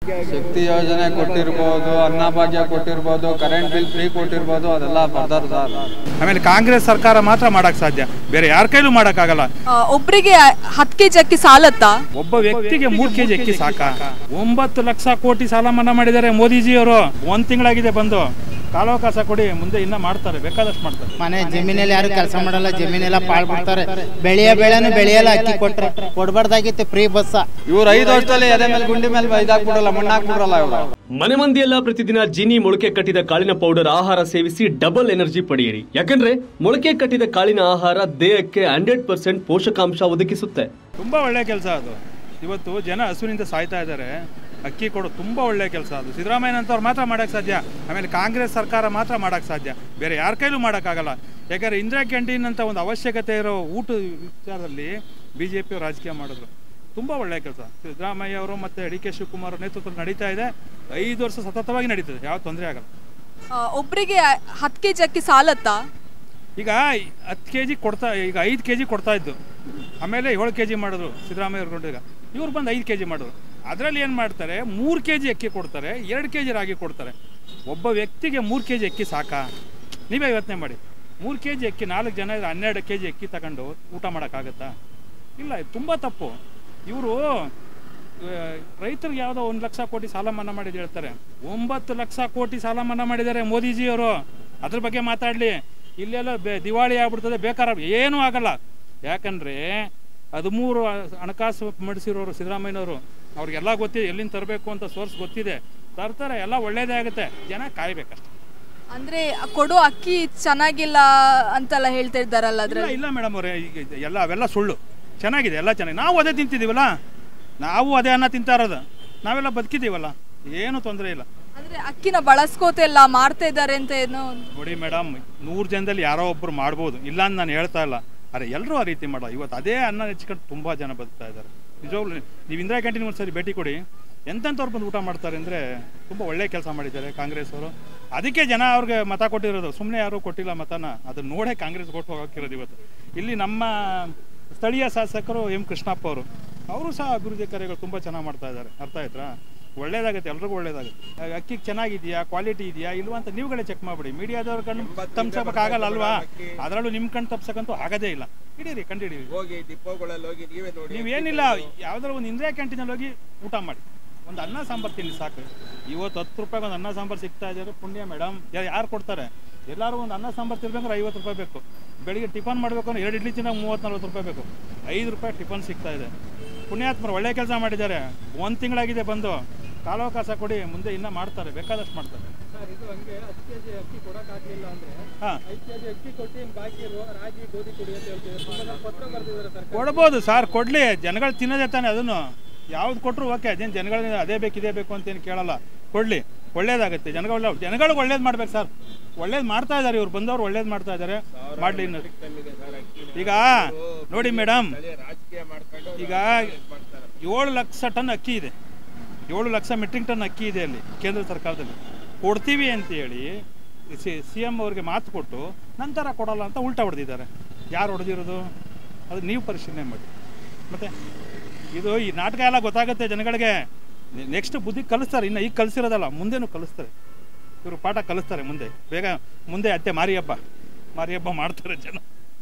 ಶಕ್ತಿ ಯೋಜನೆ ಕೊಟ್ಟಿರ್ಬೋದು ಅನ್ನಭಾಗ್ಯ ಕೊಟ್ಟಿರ್ಬೋದು ಕರೆಂಟ್ ಬಿಲ್ ಫ್ರೀ ಕೊಟ್ಟಿರ್ಬೋದು ಅದೆಲ್ಲ ಬರ್ದಾರ ಸರ್ ಆಮೇಲೆ ಕಾಂಗ್ರೆಸ್ ಸರ್ಕಾರ ಮಾತ್ರ ಮಾಡಕ್ ಸಾಧ್ಯ ಬೇರೆ ಯಾರ ಕೈಲೂ ಮಾಡಕ್ಕಾಗಲ್ಲ ಆ, ಒಬ್ರಿಗೆ ಹತ್ತು ಕೆಜಿ ಅಕ್ಕಿ ಸಾಲತ್ತಾ ಒಬ್ಬ ವ್ಯಕ್ತಿಗೆ ಮೂರ್ ಕೆಜಿ ಅಕ್ಕಿ ಸಾಕ ಒಂಬತ್ತು ಲಕ್ಷ ಕೋಟಿ ಸಾಲ ಮನ್ನಾ ಮಾಡಿದ್ದಾರೆ ಮೋದಿಜಿಯವರು ಒಂದ್ ತಿಂಗಳಾಗಿದೆ ಬಂದು ಕಾಲಾವಕಾಶ ಕೊಡಿ ಮುಂದೆ ಇನ್ನ ಮಾಡ್ತಾರೆ ಬೇಕಾದಷ್ಟು ಮಾಡ್ತಾರೆ ಮನೆ ಜಮೀನಲ್ಲಿ ಯಾರು ಕೆಲಸ ಮಾಡಲ್ಲ ಜಮೀನೆಲ್ಲ ಪಾಳ್ ಬಿಡ್ತಾರೆ ಬೆಳೆಯ ಬೆಳೆನು ಬೆಳೆಯಲ್ಲ ಅಕ್ಕಿ ಕೊಟ್ರೆ ಕೊಡ್ಬಾರ್ದಾಗಿತ್ತು ಫ್ರೀ ಬಸ್ಸ ಇವ್ರು ಐದು ವರ್ಷದಲ್ಲಿ ಎದೆ ಮೇಲೆ ಗುಂಡಿ ಮೇಲೆ ಇದಾಕ್ಬಿಡಲ್ಲ ಮಣ್ಣಾಕ್ಬಿಡ್ರಲ್ಲ ಇವರು ಮನೆ ಮಂದಿಯೆಲ್ಲ ಪ್ರತಿದಿನ ಜೀನಿ ಮೊಳಕೆ ಕಟ್ಟಿದ ಕಾಳಿನ ಪೌಡರ್ ಆಹಾರ ಸೇವಿಸಿ ಡಬಲ್ ಎನರ್ಜಿ ಪಡೆಯಿರಿ ಯಾಕಂದ್ರೆ ಮೊಳಕೆ ಕಟ್ಟಿದ ಕಾಳಿನ ಆಹಾರ ದೇಹಕ್ಕೆ ಹಂಡ್ರೆಡ್ ಪರ್ಸೆಂಟ್ ಪೋಷಕಾಂಶ ಒದಗಿಸುತ್ತೆ ತುಂಬಾ ಒಳ್ಳೆ ಕೆಲಸ ಅದು ಇವತ್ತು ಜನ ಹಸುವಿನಿಂದ ಸಾಯ್ತಾ ಇದ್ದಾರೆ ಅಕ್ಕಿ ಕೊಡು ತುಂಬಾ ಒಳ್ಳೆ ಕೆಲಸ ಅದು ಸಿದ್ದರಾಮಯ್ಯನಂತವ್ರು ಮಾತ್ರ ಮಾಡಕ್ ಸಾಧ್ಯ ಆಮೇಲೆ ಕಾಂಗ್ರೆಸ್ ಸರ್ಕಾರ ಮಾತ್ರ ಮಾಡಕ್ ಸಾಧ್ಯ ಬೇರೆ ಯಾರ ಕೈಲೂ ಮಾಡೋಕ್ಕಾಗಲ್ಲ ಯಾಕಂದ್ರೆ ಇಂದಿರಾ ಕ್ಯಾಂಟೀನ್ ಅಂತ ಒಂದು ಅವಶ್ಯಕತೆ ಇರೋ ಊಟ ವಿಚಾರದಲ್ಲಿ ಬಿ ಜೆ ಪಿ ರಾಜಕೀಯ ಮಾಡಿದ್ರು ತುಂಬ ಒಳ್ಳೆಯ ಕೆಲಸ ಸಿದ್ದರಾಮಯ್ಯ ಅವರು ಮತ್ತು ಡಿ ಕೆ ಶಿವಕುಮಾರ್ ಅವ್ರ ನೇತೃತ್ವದಲ್ಲಿ ನಡೀತಾ ಇದೆ ಐದು ವರ್ಷ ಸತತವಾಗಿ ನಡೀತದೆ ಯಾವ ತೊಂದರೆ ಆಗಲ್ಲ ಆ, ಒಬ್ರಿಗೆ ಹತ್ತು ಕೆಜಿ ಅಕ್ಕಿ ಸಾಲತ್ತಾ ಈಗ ಹತ್ತು ಕೆ ಜಿ ಕೊಡ್ತಾ ಈಗ ಐದು ಕೆ ಜಿ ಕೊಡ್ತಾ ಇದ್ದು ಆಮೇಲೆ ಏಳು ಕೆ ಜಿ ಮಾಡಿದ್ರು ಸಿದ್ದರಾಮಯ್ಯ ಅವ್ರು ಕೊಟ್ಟಿದ್ದಾಗ ಇವ್ರು ಬಂದು ಐದು ಕೆ ಜಿ ಮಾಡಿದ್ರು ಅದರಲ್ಲಿ ಏನು ಮಾಡ್ತಾರೆ ಮೂರು ಕೆ ಜಿ ಅಕ್ಕಿ ಕೊಡ್ತಾರೆ ಎರಡು ಕೆ ಜಿ ರಾಗಿ ಕೊಡ್ತಾರೆ ಒಬ್ಬ ವ್ಯಕ್ತಿಗೆ ಮೂರು ಕೆ ಜಿ ಅಕ್ಕಿ ಸಾಕಾ ನೀವೇ ಯೋಚನೆ ಮಾಡಿ ಮೂರು ಕೆ ಜಿ ಅಕ್ಕಿ ನಾಲ್ಕು ಜನ ಇದ್ರೆ ಹನ್ನೆರಡು ಕೆ ಜಿ ಅಕ್ಕಿ ತಗೊಂಡು ಊಟ ಮಾಡೋಕ್ಕಾಗತ್ತಾ ಇಲ್ಲ ಇದು ತುಂಬ ತಪ್ಪು ಇವರು ರೈತರಿಗೆ ಯಾವುದೋ ಒಂದು ಲಕ್ಷ ಕೋಟಿ ಸಾಲ ಮನ್ನಾ ಮಾಡಿದ್ದು ಹೇಳ್ತಾರೆ ಒಂಬತ್ತು ಲಕ್ಷ ಕೋಟಿ ಸಾಲ ಮನ್ನಾ ಮಾಡಿದ್ದಾರೆ ಮೋದಿಜಿಯವರು ಅದ್ರ ಬಗ್ಗೆ ಮಾತಾಡಲಿ ಇಲ್ಲೆಲ್ಲ ಬೆ ದಿವಾಳಿ ಆಗ್ಬಿಡ್ತದೆ ಬೇಕಾರ ಏನೂ ಆಗಲ್ಲ ಯಾಕಂದರೆ ಹದಿಮೂರು ಹಣಕಾಸು ಮಾಡಿಸಿರೋರು ಸಿದ್ದರಾಮಯ್ಯನವರು ಅವ್ರಿಗೆಲ್ಲ ಗೊತ್ತಿದೆ ಎಲ್ಲಿಂದ ತರಬೇಕು ಅಂತ ಸೋರ್ಸ್ ಗೊತ್ತಿದೆ ತರ್ತಾರೆ ಎಲ್ಲ ಒಳ್ಳೇದೇ ಆಗುತ್ತೆ ಜನ ಕಾಯ್ಬೇಕಷ್ಟೆ ಅಂದ್ರೆ ಕೊಡೋ ಅಕ್ಕಿ ಚೆನ್ನಾಗಿಲ್ಲ ಅಂತೆಲ್ಲ ಹೇಳ್ತಾ ಇದ್ದಾರಲ್ಲ ಇಲ್ಲ ಅದ್ರಲ್ಲಿ ಇಲ್ಲ ಮೇಡಮ್ ಅವರೇ ಈಗ ಇದು ಎಲ್ಲ ಅವೆಲ್ಲ ಸುಳ್ಳು ಚೆನ್ನಾಗಿದೆ ಎಲ್ಲ ಚೆನ್ನಾಗಿ ನಾವು ಅದೇ ತಿಂತಿದ್ದೀವಲ್ಲ ನಾವು ಅದೇ ಅನ್ನ ತಿಂತಾ ಇರೋದು ನಾವೆಲ್ಲ ಬದುಕಿದ್ದೀವಲ್ಲ ಏನು ತೊಂದರೆ ಇಲ್ಲ ಅಂದ್ರೆ ಅಕ್ಕಿನ ಬಳಸ್ಕೋತಿಲ್ಲ ಮಾರ್ತಾ ಇದ್ದಾರೆ ಅಂತ ಏನೋ ನೋಡಿ ಮೇಡಮ್ ನೂರು ಜನದಲ್ಲಿ ಯಾರೋ ಒಬ್ಬರು ಮಾಡ್ಬೋದು ಇಲ್ಲ ಅಂತ ನಾನು ಹೇಳ್ತಾ ಇಲ್ಲ ಅರೆ ಎಲ್ಲರೂ ಆ ರೀತಿ ಮಾಡೋ ಇವತ್ತು ಅದೇ ಅನ್ನ ನೆಚ್ಕೊಂಡು ತುಂಬ ಜನ ಬದುಕ್ತಾ ಇದ್ದಾರೆ ನಿಜವಾಗ್ಲೂ ನೀವು ಇಂದಿರಾ ಕ್ಯಾಂಟೀನ್ ಒಂದು ಸರಿ ಭೇಟಿ ಕೊಡಿ ಎಂತೆಂಥವ್ರು ಬಂದು ಊಟ ಮಾಡ್ತಾರೆ ಅಂದರೆ ತುಂಬ ಒಳ್ಳೆ ಕೆಲಸ ಮಾಡಿದ್ದಾರೆ ಕಾಂಗ್ರೆಸ್ ಅವರು ಅದಕ್ಕೆ ಜನ ಅವ್ರಿಗೆ ಮತ ಕೊಟ್ಟಿರೋದು ಸುಮ್ಮನೆ ಯಾರೂ ಕೊಟ್ಟಿಲ್ಲ ಮತನ ಅದನ್ನ ನೋಡೇ ಕಾಂಗ್ರೆಸ್ ಕೊಟ್ಟು ಹೋಗಿರೋದು ಇವತ್ತು ಇಲ್ಲಿ ನಮ್ಮ ಸ್ಥಳೀಯ ಶಾಸಕರು ಎಂ ಕೃಷ್ಣಪ್ಪ ಅವರು ಅವರು ಸಹ ಅಭಿವೃದ್ಧಿ ಕಾರ್ಯಗಳು ತುಂಬ ಚೆನ್ನಾಗಿ ಮಾಡ್ತಾ ಇದ್ದಾರೆ ಅರ್ಥ ಆಯ್ತಾ ಒಳ್ಳೇದಾಗುತ್ತೆ ಎಲ್ರಿಗೂ ಒಳ್ಳೇದಾಗುತ್ತೆ ಆಗ ಅಕ್ಕಿ ಚೆನ್ನಾಗಿದೆಯಾ ಕ್ವಾಲಿಟಿ ಇದೆಯಾ ಇಲ್ವಾ ಅಂತ ನೀವುಗಳೇ ಚೆಕ್ ಮಾಡಿಬಿಡಿ ಮೀಡಿಯಾದವ್ರ ಕಣ್ಣು ತಪ್ಸಕ್ಕಾಗಲ್ಲ ಅಲ್ವಾ ಅದರಲ್ಲೂ ನಿಮ್ಮ ಕಣ್ಣು ತಪ್ಸಕ್ಕಂತೂ ಆಗದೇ ಇಲ್ಲ ಹಿಡೀರಿ ಕಂಡಿಡೀರಿ ಹೋಗಿ ಡಿಪೋಗಳಲ್ಲಿ ಹೋಗಿ ನೀವೇ ನೋಡಿ ನೀವೇನಿಲ್ಲ ಯಾವ್ದಾರ ಒಂದು ಇಂದಿರಾ ಕ್ಯಾಂಟೀನಲ್ಲಿ ಹೋಗಿ ಊಟ ಮಾಡಿ ಒಂದು ಅನ್ನ ಸಾಂಬಾರು ತಿನ್ನಿ ಸಾಕು ಇವತ್ತು ಹತ್ತು ರೂಪಾಯಿಗೆ ಒಂದು ಅನ್ನ ಸಾಂಬಾರು ಸಿಗ್ತಾ ಇದ್ದಾರೆ ಪುಣ್ಯ ಮೇಡಮ್ ಯಾರು ಕೊಡ್ತಾರೆ ಎಲ್ಲರೂ ಒಂದು ಅನ್ನ ಸಾಂಬಾರು ತಿನ್ಬೇಕಂದ್ರೆ ಐವತ್ತು ರೂಪಾಯಿ ಬೇಕು ಬೆಳಿಗ್ಗೆ ಟಿಫನ್ ಮಾಡಬೇಕು ಅಂದ್ರೆ ಎರಡು ಇಡ್ಲಿ ತಿನ್ನೋಕೆ ಮೂವತ್ತು ನಲ್ವತ್ತು ರೂಪಾಯಿ ಬೇಕು ಐದು ರೂಪಾಯಿ ಟಿಫನ್ ಸಿಗ್ತಾ ಇದೆ ಪುಣ್ಯಾತ್ಮರು ಒಳ್ಳೆ ಕೆಲಸ ಮಾಡಿದ್ದಾರೆ ಒಂದು ತಿಂಗಳಾಗಿದೆ ಬಂದು ಕಾಲಾವಕಾಶ ಕೊಡಿ ಮುಂದೆ ಇನ್ನೂ ಮಾಡ್ತಾರೆ ಬೇಕಾದಷ್ಟು ಮಾಡ್ತಾರೆ ಸರ್ ಇದು ಹಂಗೆ ಹತ್ತು ಕೆಜಿ ಅಕ್ಕಿ ಕೊಡಕ್ಕಾಗ್ಲಿಲ್ಲ ಅಂದ್ರೆ ಹಾಂ ಐದು ಕೆಜಿ ಅಕ್ಕಿ ಕೊಟ್ಟು ಇನ್ನು ಬಾಕಿ ಇರುವ ರಾಗಿ ಗೋಧಿ ಕೊಡಿ ಅಂತ ಹೇಳ್ತೀವಿ ತುಂಬಾ ಜನ ಪತ್ರ ಬರ್ದಿದ್ದಾರೆ ಸರ್ ಕೊಡ್ಬೋದು ಸರ್ ಕೊಡಲಿ ಜನಗಳು ತಿನ್ನೋದೇ ತಾನೆ ಅದನ್ನು ಯಾವ್ದು ಕೊಟ್ಟರು ಓಕೆ ಅದೇನು ಜನಗಳಿಗೆ ಅದೇ ಬೇಕು ಇದೇ ಬೇಕು ಅಂತೇನು ಕೇಳಲ್ಲ ಕೊಡಲಿ ಒಳ್ಳೇದಾಗುತ್ತೆ ಜನಗಳು ಜನಗಳಿಗೆ ಒಳ್ಳೇದು ಮಾಡ್ಬೇಕು ಸರ್ ಒಳ್ಳೇದು ಮಾಡ್ತಾ ಇದ್ದಾರೆ ಇವ್ರು ಬಂದವರು ಒಳ್ಳೇದು ಮಾಡ್ತಾ ಇದ್ದಾರೆ ಮಾಡಲಿ ಇನ್ನು ಈಗ ನೋಡಿ ಮೇಡಮ್ ರಾಜಕೀಯ ಮಾಡ್ಕೊಂಡು ಈಗ ಏಳು ಲಕ್ಷ ಟನ್ ಅಕ್ಕಿ ಇದೆ ಏಳು ಲಕ್ಷ ಮೆಟ್ರಿಕ್ ಟನ್ ಅಕ್ಕಿ ಇದೆ ಅಲ್ಲಿ ಕೇಂದ್ರ ಸರ್ಕಾರದಲ್ಲಿ ಕೊಡ್ತೀವಿ ಅಂತೇಳಿ ಸಿ ಸಿ ಎಮ್ ಅವ್ರಿಗೆ ಮಾತು ಕೊಟ್ಟು ನಂತರ ಕೊಡಲ್ಲ ಅಂತ ಉಲ್ಟಾ ಹೊಡೆದಿದ್ದಾರೆ ಯಾರು ಹೊಡೆದಿರೋದು ಅದು ನೀವು ಪರಿಶೀಲನೆ ಮಾಡಿ ಮತ್ತೆ ಇದು ಈ ನಾಟಕ ಎಲ್ಲ ಗೊತ್ತಾಗುತ್ತೆ ಜನಗಳಿಗೆ ನೆಕ್ಸ್ಟ್ ಬುದ್ಧಿ ಕಲಿಸ್ತಾರೆ ಇನ್ನು ಈಗ ಕಲಿಸಿರೋದಲ್ಲ ಮುಂದೆನೂ ಕಲಿಸ್ತಾರೆ ಇವರು ಪಾಠ ಕಲಿಸ್ತಾರೆ ಮುಂದೆ ಬೇಗ ಮುಂದೆ ಅತ್ತೆ ಮಾರಿ ಹಬ್ಬ ಮಾರಿ ಹಬ್ಬ ಮಾಡ್ತಾರೆ ಜನ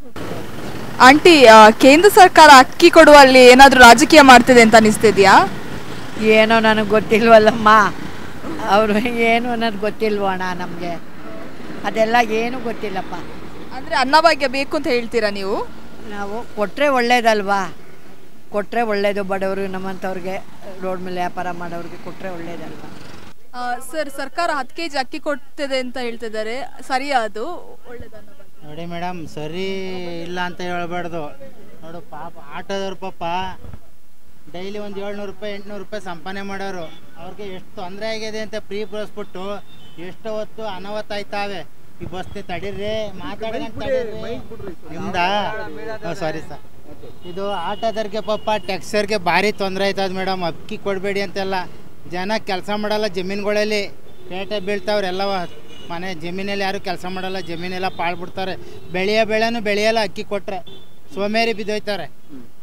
ಆಂಟಿ ಆ, ಕೇಂದ್ರ ಸರ್ಕಾರ ಅಕ್ಕಿ ಕೊಡುವಲ್ಲಿ ಏನಾದ್ರೂ ರಾಜಕೀಯ ಮಾಡ್ತಿದೆ ಅಂತ ಅನಿಸ್ತಿದ್ಯಾ ಏನೋ ನನಗೆ ಗೊತ್ತಿಲ್ವಲ್ಲಮ್ಮ ಅವರು ಏನು ಅನ್ನೋದು ಗೊತ್ತಿಲ್ವಣ ನಮಗೆ ಅದೆಲ್ಲ ಏನು ಗೊತ್ತಿಲ್ಲಪ್ಪ ಅಂದ್ರೆ ಅನ್ನಭಾಗ್ಯ ಬೇಕು ಅಂತ ಹೇಳ್ತೀರಾ ನೀವು ನಾವು ಕೊಟ್ಟರೆ ಒಳ್ಳೇದಲ್ವಾ ಕೊಟ್ಟರೆ ಒಳ್ಳೇದು ಬಡವರು ನಮ್ಮಂಥವ್ರಿಗೆ ರೋಡ್ ಮೇಲೆ ವ್ಯಾಪಾರ ಮಾಡೋರಿಗೆ ಕೊಟ್ಟರೆ ಒಳ್ಳೇದಲ್ವಾ ಸರ್ ಸರ್ಕಾರ ಹತ್ತು ಕೆಜಿ ಅಕ್ಕಿ ಕೊಡ್ತಿದೆ ಅಂತ ಹೇಳ್ತಿದ್ದಾರೆ ಸರಿಯಾ ಅದು ಒಳ್ಳೇದು ಅನ್ನಭಾಗ್ಯ ನೋಡಿ ಮೇಡಮ್ ಸರಿ ಇಲ್ಲ ಅಂತ ಹೇಳ್ಬಾರ್ದು ನೋಡು ಪಾಪ ಆಟೋದವ್ರು ಪಾಪ ಡೈಲಿ ಒಂದು ಏಳ್ನೂರು ರೂಪಾಯಿ ಎಂಟ್ನೂರು ರೂಪಾಯಿ ಸಂಪಾದನೆ ಮಾಡೋರು ಅವ್ರಿಗೆ ಎಷ್ಟು ತೊಂದರೆ ಆಗಿದೆ ಅಂತ ಪ್ರೀ ಬಿಡಿಸ್ಬಿಟ್ಟು ಎಷ್ಟು ಹೊತ್ತು ಅನಾವತ್ತಾಯ್ತಾವೆ ಈ ಬಸ್ತಿ ತಡೀರಿ ಮಾತಾಡ್ಕೊಂಡು ತಡೀರಿ ನಿಮ್ದ ಸಾರಿ ಸರ್ ಇದು ಆಟೋದವ್ರಿಗೆ ಪಾಪ ಟ್ಯಾಕ್ಸರ್ಗೆ ಭಾರಿ ತೊಂದರೆ ಆಯ್ತದ ಮೇಡಮ್ ಅಕ್ಕಿ ಕೊಡಬೇಡಿ ಅಂತೆಲ್ಲ ಜನ ಕೆಲಸ ಮಾಡಲ್ಲ ಜಮೀನುಗಳಲ್ಲಿ ಪೇಟೆ ಬೀಳ್ತಾವ್ರೆ ಎಲ್ಲವ ಮನೆ ಜಮೀನಲ್ಲಿ ಯಾರು ಕೆಲಸ ಮಾಡಲ್ಲ ಜಮೀನೆಲ್ಲ ಪಾಳ್ಬಿಡ್ತಾರೆ ಬೆಳೆಯ ಬೆಳೆನೂ ಬೆಳೆಯಲ್ಲ ಅಕ್ಕಿ ಕೊಟ್ಟರೆ ಸೋಮೇರಿ ಬಿದ್ದೋಯ್ತಾರೆ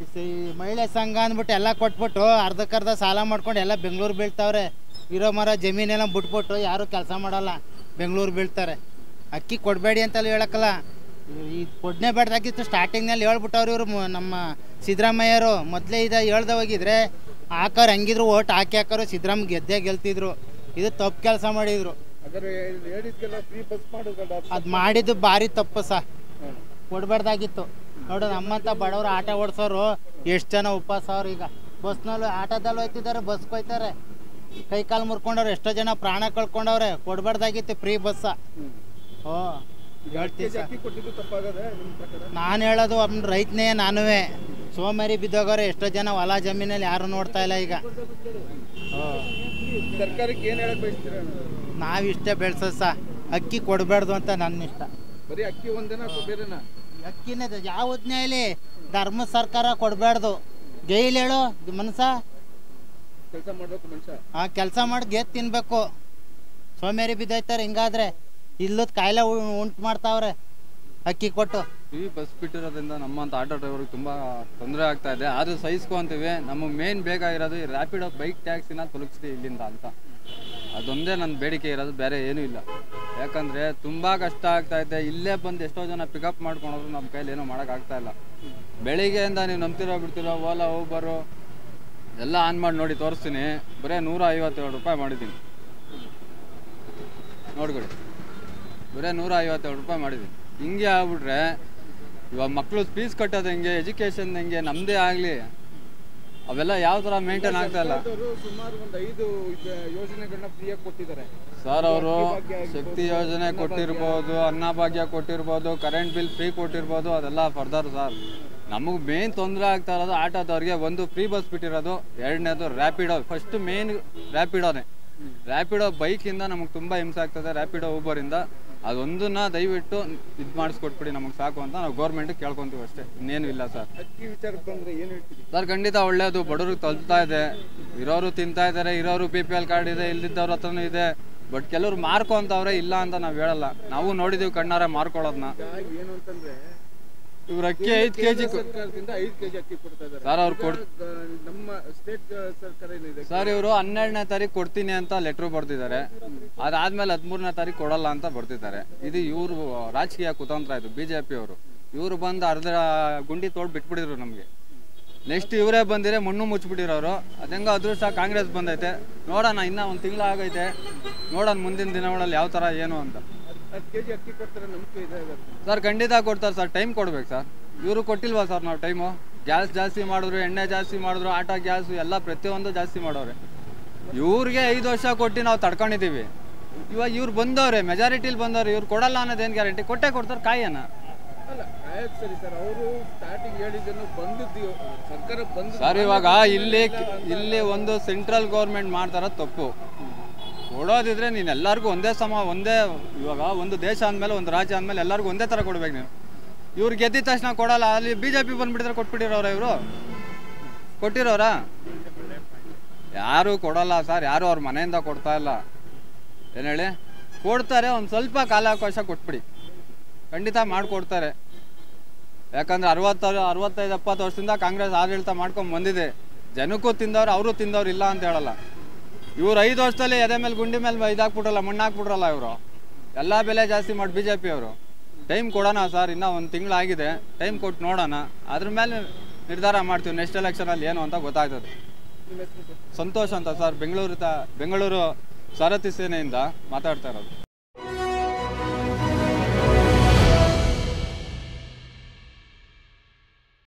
ಈ ಮಹಿಳೆ ಸಂಘ ಅಂದ್ಬಿಟ್ಟು ಎಲ್ಲ ಕೊಟ್ಬಿಟ್ಟು ಅರ್ಧಕ್ಕರ್ಧ ಸಾಲ ಮಾಡ್ಕೊಂಡು ಎಲ್ಲ ಬೆಂಗಳೂರು ಬೀಳ್ತಾವ್ರೆ ಇರೋ ಮರ ಜಮೀನೆಲ್ಲ ಬಿಟ್ಬಿಟ್ಟು ಯಾರು ಕೆಲಸ ಮಾಡಲ್ಲ ಬೆಂಗಳೂರು ಬೀಳ್ತಾರೆ ಅಕ್ಕಿ ಕೊಡಬೇಡಿ ಅಂತಲ್ಲಿ ಹೇಳಕ್ಕಲ್ಲ ಈ ಕೊಡ್ನೆ ಬೇಡ್ದಾಗಿತ್ತು ಸ್ಟಾರ್ಟಿಂಗ್ನಲ್ಲಿ ಹೇಳ್ಬಿಟ್ಟವ್ರು ಇವರು ನಮ್ಮ ಸಿದ್ದರಾಮಯ್ಯರು ಮೊದಲೇ ಇದು ಹೇಳ್ದೆ ಹೋಗಿದ್ರೆ ಹಾಕೋರು ಹೆಂಗಿದ್ರು ಓಟ್ ಹಾಕಿ ಹಾಕೋರು ಸಿದ್ದರಾಮ್ ಗೆದ್ದೇ ಗೆಲ್ತಿದ್ರು ಇದು ತಪ್ಪು ಕೆಲಸ ಮಾಡಿದ್ರು ಹಾಗಾದ್ರೆ ಲೇಡೀಸ್ಗೆಲ್ಲ ಫ್ರೀ ಬಸ್ ಮಾಡೋದಲ್ಲ ಅದು ಮಾಡಿದ್ದು ಭಾರಿ ತಪ್ಪು ಸಹ ಕೊಡಬಾರ್ದಾಗಿತ್ತು ನೋಡು ನಮ್ಮಂಥ ಬಡವರು ಆಟ ಓಡಿಸೋರು ಎಷ್ಟು ಜನ ಉಪವಾಸ ಅವ್ರು ಈಗ ಬಸ್ನಲ್ಲಿ ಆಟೋದಲ್ಲಿ ಹೋಯ್ತಿದ್ದಾರೆ ಬಸ್ ಹೋಯ್ತಾರೆ ಕೈ ಕಾಲು ಮುರ್ಕೊಂಡವ್ರು ಎಷ್ಟೋ ಜನ ಪ್ರಾಣ ಕಳ್ಕೊಂಡವ್ರೆ ಕೊಡಬಾರ್ದಾಗಿತ್ತು ಫ್ರೀ ಬಸ್ಸ ಓ ಹೇಳ್ತೀವಿ ಸರ್ ಅಕ್ಕಿ ಕೊಟ್ಟಿದ್ದು ತಪ್ಪಾಗದೆ ನಿಮ್ಮ ಪ್ರಕಾರ ನಾನು ಹೇಳೋದು ಅವ್ನ ರೈತನೇ ನಾನುವೇ ಸೋಮಾರಿ ಬಿದ್ದೋಗವ್ರೆ ಎಷ್ಟೋ ಜನ ಹೊಲ ಜಮೀನಲ್ಲಿ ಯಾರು ನೋಡ್ತಾ ಇಲ್ಲ ಈಗ ಓ ಸರ್ಕಾರಕ್ಕೆ ಏನು ಹೇಳಕ್ ಬಯಸ್ತೀರಾ ನಾವು ಇಷ್ಟೇ ಬೆಳ್ಸೋದು ಸಹ ಅಕ್ಕಿ ಕೊಡಬಾರ್ದು ಅಂತ ನನ್ನ ಇಷ್ಟ ಬರೀ ಅಕ್ಕಿ ಒಂದೇನಾ ಅಥವಾ ಬೇರೆನಾ ಅಕ್ಕಿನೇ ಯಾವ ಇಲ್ಲಿ ಧರ್ಮ ಸರ್ಕಾರ ಕೊಡಬಾರ್ದು ಜೈಲ್ ಹೇಳು ಮನಸ ಕೆಲಸ ಮಾಡ್ಬೇಕು ಮನುಷ್ಯ ಆ ಕೆಲಸ ಮಾಡಿ ಗೆದ್ದು ತಿನ್ಬೇಕು ಸೋಮೇರಿ ಬಿದ್ದೋಯ್ತಾರೆ ಹಿಂಗಾದ್ರೆ ಇಲ್ಲದ ಕಾಯಿಲೆ ಉ- ಉಂಟು ಮಾಡ್ತಾವ್ರೆ ಅಕ್ಕಿ ಕೊಟ್ಟು ಈ ಬಸ್ ಬಿಟ್ಟಿರೋದ್ರಿಂದ ನಮ್ಮಂತ ಆಟೋ ಡ್ರೈವರ್ಗೆ ತುಂಬ ತೊಂದರೆ ಆಗ್ತಾ ಇದೆ ಆದರೂ ಸಹಿಸ್ಕೊಂತೀವಿ ನಮಗೆ ಮೇನ್ ಬೇಕಾಗಿರೋದು ಈ ರ್ಯಾಪಿಡೋ ಬೈಕ್ ಟ್ಯಾಕ್ಸಿನ ತೊಲಗಿಸ್ಲಿ ಇಲ್ಲಿಂದ ಅಂತ ಅದೊಂದೇ ನನ್ನ ಬೇಡಿಕೆ ಇರೋದು ಬೇರೆ ಏನೂ ಇಲ್ಲ ಯಾಕಂದರೆ ತುಂಬ ಕಷ್ಟ ಆಗ್ತಾ ಇದೆ ಇಲ್ಲೇ ಬಂದು ಎಷ್ಟೋ ಜನ ಪಿಕಪ್ ಮಾಡ್ಕೊಂಡ್ರು ನಮ್ಮ ಕೈಲಿ ಏನೂ ಮಾಡೋಕ್ಕಾಗ್ತಾ ಇಲ್ಲ ಬೆಳಿಗ್ಗೆಯಿಂದ ನೀವು ನಂಬ್ತಿರೋ ಬಿಡ್ತಿರೋ ಓಲಾ ಊಬರು ಎಲ್ಲ ಆನ್ ಮಾಡಿ ನೋಡಿ ತೋರಿಸ್ತೀನಿ ಬರೀ ನೂರ ಐವತ್ತೇಳು ರೂಪಾಯಿ ಮಾಡಿದ್ದೀನಿ ನೋಡ್ಕೊಳ್ಳಿ ಬರೀ ನೂರ ಐವತ್ತೇಳು ರೂಪಾಯಿ ಮಾಡಿದ್ದೀನಿ ಹಿಂಗೆ ಆಗ್ಬಿಟ್ರೆ ಇವಾಗ ಮಕ್ಕಳು ಫೀಸ್ ಕಟ್ಟೋದು ಹೆಂಗೆ ಎಜುಕೇಷನ್ ಹೆಂಗೆ ನಮ್ಮದೇ ಆಗಲಿ ಅವೆಲ್ಲ ಯಾವ ಥರ ಮೇಂಟೈನ್ ಆಗ್ತಾ ಇಲ್ಲ ಸರ್ಕಾರದವರು ಸುಮಾರು ಒಂದು ಐದು ಇದ- ಯೋಜನೆಗಳನ್ನ ಫ್ರೀಯಾಗಿ ಕೊಟ್ಟಿದ್ದಾರೆ ಸರ್ ಅವರು ಶಕ್ತಿ ಯೋಜನೆ ಕೊಟ್ಟಿರ್ಬೋದು ಅನ್ನಭಾಗ್ಯ ಕೊಟ್ಟಿರ್ಬೋದು ಕರೆಂಟ್ ಬಿಲ್ ಫ್ರೀ ಕೊಟ್ಟಿರ್ಬೋದು ಅದೆಲ್ಲ ಫರ್ದರ್ ಸರ್ ನಮಗೆ ಮೇನ್ ತೊಂದರೆ ಆಗ್ತಾ ಇರೋದು ಆಟೋದವ್ರಿಗೆ ಒಂದು ಫ್ರೀ ಬಸ್ ಬಿಟ್ಟಿರೋದು ಎರಡನೇದು ರ್ಯಾಪಿಡೋ ಫಸ್ಟ್ ಮೇನ್ ರ್ಯಾಪಿಡೋನೇ ರ್ಯಾಪಿಡೋ ಬೈಕಿಂದ ನಮಗೆ ತುಂಬ ಹಿಂಸೆ ಆಗ್ತದೆ ರ್ಯಾಪಿಡೋ ಊಬರಿಂದ ಅದೊಂದನ್ನ ದಯವಿಟ್ಟು ಇದು ಮಾಡಿಸ್ಕೊಟ್ಬಿಡಿ ನಮಗೆ ಸಾಕು ಅಂತ ನಾವು ಗೌರ್ಮೆಂಟಿಗೆ ಕೇಳ್ಕೊತೀವಿ ಅಷ್ಟೇ ಇನ್ನೇನು ಇಲ್ಲ ಸರ್ ಅಕ್ಕಿ ವಿಚಾರಕ್ಕೆ ಬಂದ್ರೆ ಏನು ಹೇಳ್ತೀರಿ ಸರ್ ಖಂಡಿತ ಒಳ್ಳೆಯದು ಬಡವ್ರಿಗೆ ತಲುಪ್ತಾ ಇದೆ ಇರೋರು ತಿಂತಾ ಇದ್ದಾರೆ ಇರೋರು ಬಿ ಪಿ ಎಲ್ ಕಾರ್ಡ್ ಇದೆ ಇಲ್ದಿದ್ದವ್ರ ಹತ್ರನೂ ಇದೆ ಬಟ್ ಕೆಲವ್ರು ಮಾರ್ಕೊಂತವ್ರೆ ಇಲ್ಲ ಅಂತ ನಾವು ಹೇಳಲ್ಲ ನಾವು ನೋಡಿದೀವಿ ಕಣ್ಣಾರೆ ಮಾರ್ಕೊಳ್ಳೋದನ್ನ ಈಗ ಏನು ಅಂತಂದ್ರೆ ಇವ್ರ ಅಕ್ಕಿ ಐದು ಕೆ ಜಿ ಸರ್ಕಾರದಿಂದ ಐದು ಕೆಜಿ ಅಕ್ಕಿ ಕೊಡ್ತಾ ಇದ್ದಾರೆ ಸರ್ ಅವ್ರು ಕೊಡ್ ಈಗ ನಮ್ಮ ಸ್ಟೇಟ್ ಸರ್ಕಾರ ಏನಿದೆ ಸರ್ ಇವರು ಹನ್ನೆರಡನೇ ತಾರೀಕು ಕೊಡ್ತೀನಿ ಅಂತ ಲೆಟ್ರು ಬರ್ದಿದ್ದಾರೆ ಅದಾದ್ಮೇಲೆ ಹದಿಮೂರನೇ ತಾರೀಕು ಕೊಡಲ್ಲ ಅಂತ ಬರ್ತಿದ್ದಾರೆ ಇದು ಇವರು ರಾಜಕೀಯ ಕುತಂತ್ರ ಇದು ಬಿ ಜೆ ಪಿ ಅವರು ಇವರು ಬಂದು ಅರ್ಧ ಗುಂಡಿ ತೋಡ್ ಬಿಟ್ಬಿಟ್ಟಿದ್ರು ನಮಗೆ ನೆಕ್ಸ್ಟ್ ಇವರೇ ಬಂದಿರೆ ಮಣ್ಣು ಮುಚ್ಚಿಬಿಟ್ಟಿರೋರು ಅದೆಂಗ ಅದೃಷ್ಟ ಕಾಂಗ್ರೆಸ್ ಬಂದೈತೆ ನೋಡೋಣ ಇನ್ನೂ ಒಂದು ತಿಂಗಳು ಆಗೈತೆ ನೋಡೋಣ ಮುಂದಿನ ದಿನಗಳಲ್ಲಿ ಯಾವ ಥರ ಏನು ಅಂತ ಹತ್ತು ಕೆಜಿ ಅಕ್ಕಿ ಕೊಡ್ತಾರೆ ನಂಬಿಕೆ ಇದೆ ಹಾಗಾದ್ರೆ. ಸರ್ ಖಂಡಿತ ಕೊಡ್ತಾರೆ ಸರ್ ಟೈಮ್ ಕೊಡ್ಬೇಕು ಸರ್ ಇವರು ಕೊಟ್ಟಿಲ್ವಾ ಸರ್ ನಾವು ಟೈಮು ಗ್ಯಾಸ್ ಜಾಸ್ತಿ ಮಾಡಿದ್ರು ಎಣ್ಣೆ ಜಾಸ್ತಿ ಮಾಡಿದ್ರು ಆಟೋ ಗ್ಯಾಸು ಎಲ್ಲ ಪ್ರತಿಯೊಂದು ಜಾಸ್ತಿ ಮಾಡೋರೆ ಇವ್ರಿಗೆ ಐದು ವರ್ಷ ಕೊಟ್ಟು ನಾವು ತಡ್ಕೊಂಡಿದ್ದೀವಿ ಇವಾಗ ಇವ್ರು ಬಂದವ್ರೆ ಮೆಜಾರಿಟಿಲಿ ಬಂದವ್ರೆ ಇವ್ರು ಕೊಡಲ್ಲ ಅನ್ನೋದೇನು ಗ್ಯಾರಂಟಿ ಕೊಟ್ಟೆ ಕೊಡ್ತಾರೆ ಕಾಯನ ಅಲ್ಲ ಆಯ್ತು ಸರಿ ಸರ್ ಅವರು ಸ್ಟಾರ್ಟಿಂಗ್ ಹೇಳಿದ್ದನ್ನು ಬಂದದ್ದು ಸರ್ಕಾರ ಬಂದು ಸರ್ ಇವಾಗ ಇಲ್ಲಿ ಇಲ್ಲಿ ಒಂದು ಸೆಂಟ್ರಲ್ ಗೌರ್ಮೆಂಟ್ ಮಾಡ್ತಾರ ತಪ್ಪು ಕೊಡೋದಿದ್ರೆ ನೀನು ಎಲ್ಲರಿಗೂ ಒಂದೇ ಸಮ ಒಂದೇ ಇವಾಗ ಒಂದು ದೇಶ ಅಂದಮೇಲೆ ಒಂದು ರಾಜ್ಯ ಅಂದಮೇಲೆ ಎಲ್ಲರಿಗೂ ಒಂದೇ ಥರ ಕೊಡ್ಬೇಕು ನೀವು ಇವ್ರು ಗೆದ್ದಿದ ತಕ್ಷಣ ಕೊಡಲ್ಲ ಅಲ್ಲಿ ಬಿ ಜೆ ಪಿ ಬಂದ್ಬಿಟ್ಟಿದ್ರೆ ಕೊಟ್ಬಿಟ್ಟಿರೋರ ಇವರು ಕೊಟ್ಟಿರೋರಾ ಯಾರು ಕೊಡಲ್ಲ ಸರ್ ಯಾರು ಅವ್ರ ಮನೆಯಿಂದ ಕೊಡ್ತಾ ಇಲ್ಲ ಏನು ಹೇಳಿ ಕೊಡ್ತಾರೆ ಒಂದು ಸ್ವಲ್ಪ ಕಾಲಾವಕಾಶ ಕೊಟ್ಬಿಡಿ ಖಂಡಿತ ಮಾಡಿಕೊಡ್ತಾರೆ ಯಾಕಂದ್ರೆ ಅರವತ್ತು ಅರವತ್ತೈದು ಎಪ್ಪತ್ತು ವರ್ಷದಿಂದ ಕಾಂಗ್ರೆಸ್ ಆಡಳಿತ ಮಾಡ್ಕೊಂಡು ಬಂದಿದೆ ಜನಕ್ಕೂ ತಿಂದವ್ರು ಅವರು ತಿಂದವ್ರು ಇಲ್ಲ ಅಂತ ಹೇಳಲ್ಲ ಇವ್ರು ಐದು ವರ್ಷದಲ್ಲಿ ಎದೆ ಮೇಲೆ ಗುಂಡಿ ಮೇಲೆ ಇದಾಕ್ಬಿಟ್ರಲ್ಲ ಮಣ್ಣು ಹಾಕ್ಬಿಟ್ರಲ್ಲ ಇವರು ಎಲ್ಲ ಬೆಲೆ ಜಾಸ್ತಿ ಮಾಡಿ ಬಿ ಜೆ ಪಿ ಅವರು ಟೈಮ್ ಕೊಡೋಣ ಸರ್ ಇನ್ನೂ ಒಂದು ತಿಂಗಳಾಗಿದೆ ಟೈಮ್ ಕೊಟ್ಟು ನೋಡೋಣ ಅದ್ರ ಮೇಲೆ ನಿರ್ಧಾರ ಮಾಡ್ತೀವಿ ನೆಕ್ಸ್ಟ್ ಎಲೆಕ್ಷನಲ್ಲಿ ಏನು ಅಂತ ಗೊತ್ತಾಗ್ತದೆ ಸಂತೋಷ್ ಅಂತ ಸರ್ ಬೆಂಗಳೂರು ತ ಬೆಂಗಳೂರು ಸಾರಥಿ ಸೇನೆಯಿಂದ ಮಾತಾಡ್ತಾ ಇರೋದು